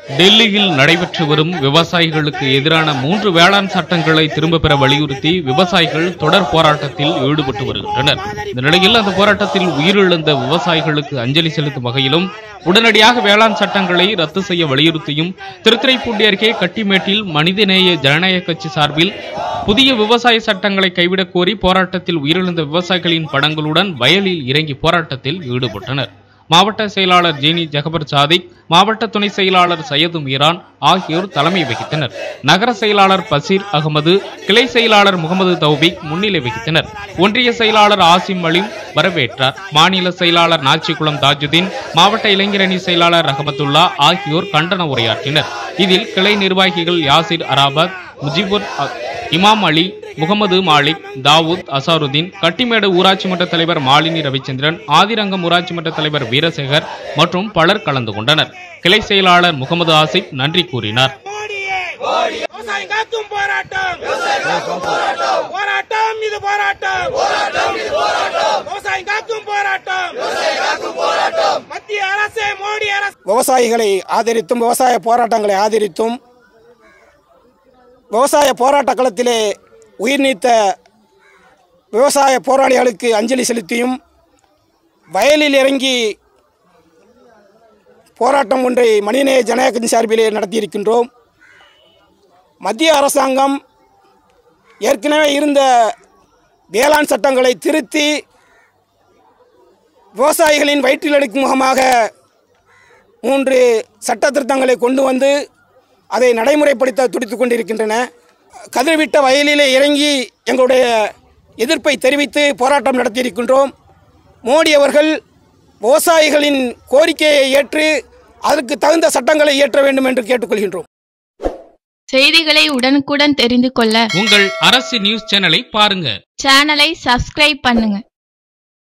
டெல்லியில் நடைபெற்று வரும் விவசாயிகளுக்கு எதிரான மூன்று வேளாண் சட்டங்களை திரும்ப பெற வலியுறுத்தி விவசாயிகள் தொடர் போராட்டத்தில் ஈடுபட்டு வருகின்றனர் இந்த நிலையில் அந்த போராட்டத்தில் உயிரிழந்த விவசாயிகளுக்கு அஞ்சலி செலுத்தும் வகையிலும் உடனடியாக வேளாண் சட்டங்களை ரத்து செய்ய வலியுறுத்தியும் திருத்துறைப்பூண்டி அருகே கட்டிமேட்டில் மனிதநேய ஜனநாயக கட்சி சார்பில் புதிய விவசாய சட்டங்களை கைவிடக் கோரி போராட்டத்தில் உயிரிழந்த விவசாயிகளின் படங்களுடன் வயலில் இறங்கி போராட்டத்தில் ஈடுபட்டனர் மாவட்ட செயலாளர் ஜேனி ஜகபர் சாதிக் மாவட்ட துணை செயலாளர் சையது மீரான் ஆகியோர் தலைமை வகித்தனர் நகர செயலாளர் பசீர் அகமது கிளை செயலாளர் முகமது தௌபிக் முன்னிலை வகித்தனர் ஒன்றிய செயலாளர் ஆசிம் அலீம் வரவேற்றார் மாநில செயலாளர் நாச்சிக்குளம் தாஜுதீன் மாவட்ட இளைஞரணி செயலாளர் ரஹமத்துல்லா ஆகியோர் கண்டன உரையாற்றினர் இதில் கிளை நிர்வாகிகள் யாசிர் அராபத் முஜிபுர் அ- இமாம் அலி முகமது மாலிக் தாவூத் அசாருதீன் கட்டிமேடு ஊராட்சி மன்ற தலைவர் மாலினி ரவிச்சந்திரன் ஆதிரங்கம் ஊராட்சி மன்ற தலைவர் வீரசேகர் மற்றும் பலர் கலந்து கொண்டனர் கிளை செயலாளர் முகமது ஆசிப் நன்றி கூறினார் மோடியே விவசாயம் காக்கும் போராட்டம் போராட்டம் இது போராட்டம் விவசாயம் காக்கும் போராட்டம் மத்திய அரசே மோடி அரசு விவசாயிகளை ஆதரித்தும் விவசாய போராட்டங்களை ஆதரித்தும் விவசாய போராட்ட களத்திலே உயிர் நீத்த விவசாய போராளிகளுக்கு அஞ்சலி செலுத்தியும் வயலில் இறங்கி போராட்டம் ஒன்றை மனிதநேய ஜனநாயகத்தின் சார்பிலே நடத்தியிருக்கின்றோம் மத்திய அரசாங்கம் ஏற்கனவே இருந்த வேளாண் சட்டங்களை திருத்தி விவசாயிகளின் வயிற்றில் அடிக்கும் முகமாக மூன்று சட்ட திருத்தங்களை கொண்டு வந்து அதை நடைமுறைப்படுத்த துடித்துக் கொண்டிருக்கின்றன கதிர்விட்ட வயலிலே இறங்கி எங்களுடைய எதிர்ப்பை தெரிவித்து போராட்டம் நடத்தியிருக்கின்றோம் மோடி அவர்கள் விவசாயிகளின் கோரிக்கையை ஏற்று அதற்கு தகுந்த சட்டங்களை இயற்ற வேண்டும் என்று கேட்டுக்கொள்கின்றோம் செய்திகளை உடனுக்குடன் தெரிந்து கொள்ள உங்கள் அரசு நியூஸ் சேனலை பாருங்க சேனலை சப்ஸ்கிரைப் பண்ணுங்க